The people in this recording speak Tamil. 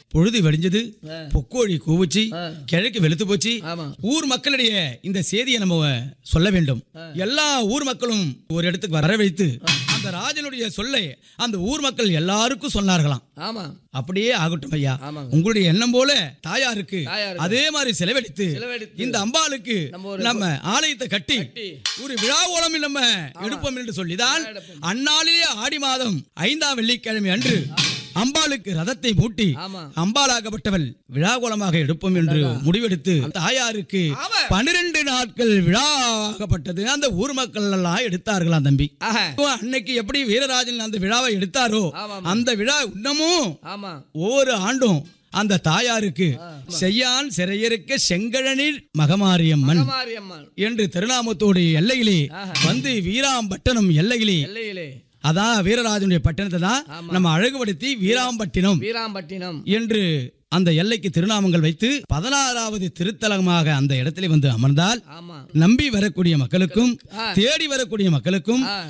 பொழுது வெடிஞ்சது ஆ. பொக்கோழி கூவுச்சு ஆ. கிழக்கு வெளுத்து போச்சு ஆமா ஊர் மக்களிடையே இந்த செய்தியை நம்ம சொல்ல வேண்டும் எல்லா ஊர் மக்களும் ஒரு இடத்துக்கு வர வைத்து அந்த ராஜனுடைய சொல்லை அந்த ஊர் மக்கள் எல்லாருக்கும் சொன்னார்களாம் ஆமா அப்படியே ஆகட்டும் ஐயா ஆமாங்க. உங்களுடைய எண்ணம் போல தாயாருக்கு தாயாருக்கு. அதே மாதிரி செலவழித்து செலவழித்து இந்த அம்பாளுக்கு நம்ம ஒரு- நம்ம ஆலயத்தை கட்டி கட்டி. ஒரு விழா ஓலம் நம்ம எடுப்போம் என்று சொல்லிதான் எடுப்போம். அந்நாளிலே ஆடி மாதம் ஐந்தாம் வெள்ளிக்கிழமை அன்று அம்பாளுக்கு ரதத்தை மூட்டி ஆமா அம்பாளாகப்பட்டவள் விழாகோலமாக எடுப்போம் என்று முடிவெடுத்து தாயாருக்கு ஆமா. பன்னிரண்டு நாட்கள் விழாவாகப்பட்டது அந்த ஊர் மக்கள் எல்லாம் எடுத்தார்களாம் தம்பி ஆஹா இப்போ அன்னைக்கு எப்படி வீரராஜன் அந்த விழாவை எடுத்தாரோ ஆமாம். அந்த விழா இன்னமும் ஆமா ஒவ்வொரு ஆண்டும் அந்த தாயாருக்கு செய்யான் சிறையிருக்க செங்கழனில் மகமாரியம்மன் மாரியம்மன் என்று திருநாமத்தோடைய எல்லையிலே ஆஹா. வந்து வீராம்பட்டினம் எல்லையிலே எல்லையிலே அதான் வீரராஜனுடைய பட்டணத்தை தான் ஆமா. நம்ம அழகுபடுத்தி வீராம்பட்டினம் வீராம்பட்டினம் என்று அந்த எல்லைக்கு திருநாமங்கள் வைத்து பதினாறாவது திருத்தலமாக அந்த இடத்திலே வந்து அமர்ந்தால் ஆமா நம்பி வரக்கூடிய மக்களுக்கும் ஆ. தேடி வரக்கூடிய மக்களுக்கும் ஆ.